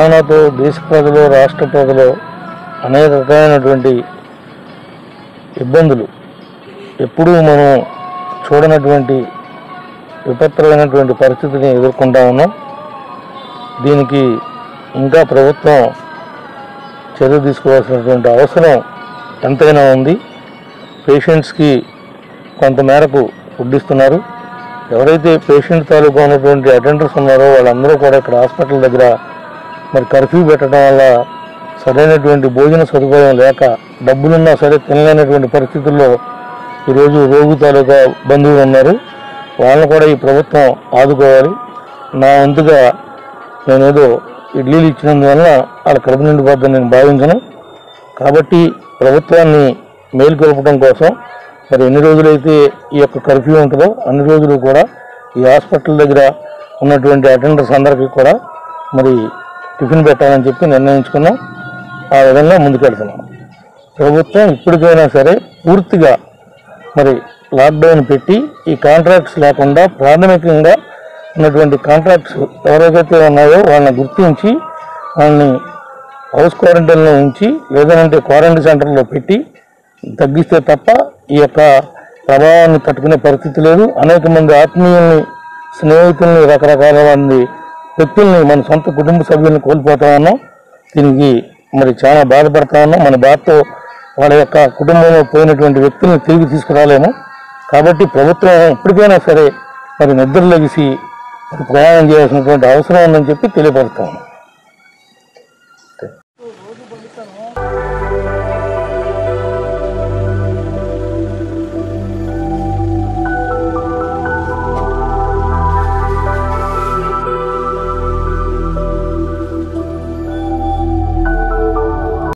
కరోనాతో దేశ ప్రజలు రాష్ట్ర ప్రజలు అనేక రకమైనటువంటి ఇబ్బందులు ఎప్పుడూ మనం చూడనటువంటి విపత్కరమైనటువంటి పరిస్థితిని ఎదుర్కొంటా ఉన్నాం దీనికి ఇంకా ప్రభుత్వం చర్య తీసుకోవాల్సినటువంటి అవసరం ఎంతైనా ఉంది పేషెంట్స్కి కొంత మేరకు ఫుడ్ ఇస్తున్నారు ఎవరైతే పేషెంట్ తాలూకా ఉన్నటువంటి అటెండర్స్ ఉన్నారో వాళ్ళందరూ కూడా ఇక్కడ హాస్పిటల్ దగ్గర మరి కర్ఫ్యూ పెట్టడం వల్ల సరైనటువంటి భోజన సదుపాయం లేక డబ్బులున్నా సరే తినలేనటువంటి పరిస్థితుల్లో ఈరోజు రోగి తాలూకా బంధువులు ఉన్నారు వాళ్ళని కూడా ఈ ప్రభుత్వం ఆదుకోవాలి నా వంతుగా నేనేదో ఇడ్లీలు ఇచ్చినందువల్ల వాళ్ళ కడుపు నిండిపోద్దని నేను భావించను కాబట్టి ప్రభుత్వాన్ని మేలుకొల్పడం కోసం మరి ఎన్ని రోజులైతే ఈ యొక్క కర్ఫ్యూ ఉంటుందో అన్ని రోజులు కూడా ఈ హాస్పిటల్ దగ్గర ఉన్నటువంటి అటెండర్స్ అందరికీ కూడా మరి టిఫిన్ పెట్టాలని చెప్పి నిర్ణయించుకున్నాం ఆ విధంగా ముందుకెళ్తున్నాం ప్రభుత్వం ఇప్పటికైనా సరే పూర్తిగా మరి లాక్డౌన్ పెట్టి ఈ కాంట్రాక్ట్స్ లేకుండా ప్రాథమికంగా ఉన్నటువంటి కాంట్రాక్ట్స్ ఎవరైతే ఉన్నాయో వాళ్ళని గుర్తించి వాళ్ళని హౌస్ క్వారంటైన్లో ఉంచి లేదంటే క్వారంటైన్ సెంటర్లో పెట్టి తగ్గిస్తే తప్ప ఈ యొక్క ప్రభావాన్ని తట్టుకునే పరిస్థితి లేదు అనేక మంది ఆత్మీయుల్ని స్నేహితుల్ని రకరకాల మంది వ్యక్తుల్ని మన సొంత కుటుంబ సభ్యుల్ని కోల్పోతా ఉన్నాం దీనికి మరి చాలా బాధపడతా ఉన్నాం మన బాధతో వాళ్ళ యొక్క కుటుంబంలో పోయినటువంటి వ్యక్తుల్ని తిరిగి తీసుకురాలేము కాబట్టి ప్రభుత్వం ఇప్పటికైనా సరే మరి నిద్ర లెగిసి మరి ప్రయాణం చేయాల్సినటువంటి అవసరం ఉందని చెప్పి తెలియపరుస్తాము